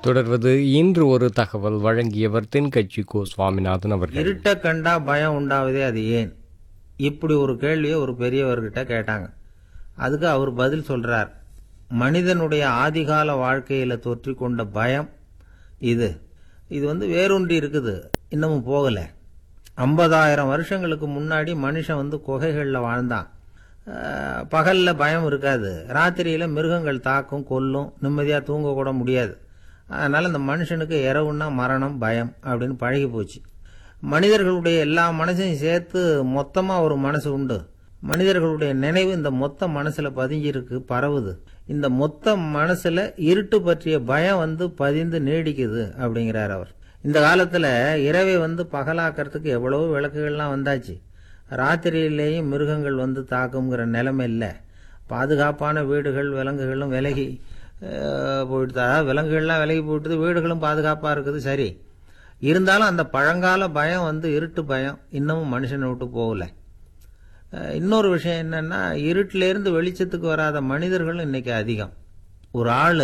தொடர்வது இன்று ஒரு தகவல் வழங்கியவர் தென்கட்சி கோ சுவாமிநாதன் அவர்கள் இருட்ட கண்டா பயம் உண்டாவதே அது ஏன் இப்படி ஒரு கேள்வியை ஒரு பெரியவர்கிட்ட கேட்டாங்க அதுக்கு அவர் பதில் சொல்றார் மனிதனுடைய ஆதிகால வாழ்க்கையில தொற்றிக் கொண்ட பயம் இது இது வந்து வேரூன்றி இருக்குது இன்னமும் போகல ஐம்பதாயிரம் வருஷங்களுக்கு முன்னாடி மனுஷன் வந்து குகைகளில் வாழ்ந்தான் அஹ், பகல்ல பயம் இருக்காது ராத்திரியில மிருகங்கள் தாக்கும் கொல்லும் நிம்மதியா தூங்க கூட முடியாது அதனால இந்த மனுஷனுக்கு இரவுன்னா மரணம் பயம் அப்படின்னு பழகி போச்சு மனிதர்களுடைய எல்லா மனசையும் சேர்த்து மொத்தமா ஒரு மனசு உண்டு மனிதர்களுடைய நினைவு இந்த மொத்த மனசுல பதிஞ்சிருக்கு பரவுது இந்த மொத்த மனசுல இருட்டு பற்றிய பயம் வந்து பதிந்து நீடிக்குது அப்படிங்கிறார் அவர் இந்த காலத்துல இரவை வந்து பகலாக்கிறதுக்கு எவ்வளவோ விளக்குகள்லாம் வந்தாச்சு ராத்திரியிலேயும் மிருகங்கள் வந்து தாக்குங்கிற நிலைமை இல்லை பாதுகாப்பான வீடுகள் விலங்குகளும் விலகி அஹ், போயிடுது அதாவது விலங்குகள்லாம் விலகி போயிட்டுது வீடுகளும் பாதுகாப்பாக இருக்குது சரி இருந்தாலும் அந்த பழங்கால பயம் வந்து இருட்டு பயம் இன்னமும் மனுஷனை விட்டு போகல அஹ், இன்னொரு விஷயம் என்னன்னா இருட்டிலேருந்து வெளிச்சத்துக்கு வராத மனிதர்களும் இன்னைக்கு அதிகம் ஒரு ஆள்